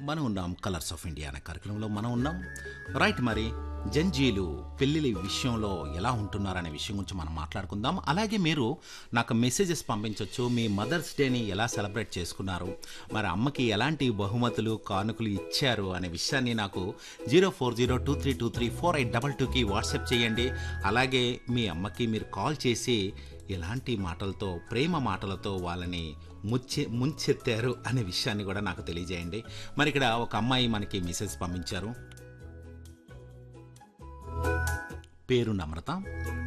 మనం ఉన్నాం colours of India అనే కార్యక్రమంలో మనం ఉన్నాం రైట్ మరి జంజీలు పెళ్ళిళ్ళ విషయంలో ఎలా ఉంటున్నారనే విషయం గురించి మనం మాట్లాడుకుందాం అలాగే మీరు నాకు మెసేజెస్ పంపించవచ్చు మీ మదర్స్ డేని ఎలా సెలబ్రేట్ చేసుకున్నారు మరి అమ్మకి ఎలాంటి బహుమతులు కానుకలు ఇచ్చారు అనే విషయాన్ని నాకు zero four zero two three two three four eight double టూకి వాట్సాప్ చేయండి అలాగే మీ అమ్మకి మీరు కాల్ చేసి ఎలాంటి మాటలతో ప్రేమ మాటలతో వాళ్ళని ముచ్చె ముంచెత్తారు అనే విషయాన్ని కూడా నాకు తెలియజేయండి మరి ఇక్కడ ఒక అమ్మాయి మనకి మెసేజ్ పంపించారు పేరు నమ్రత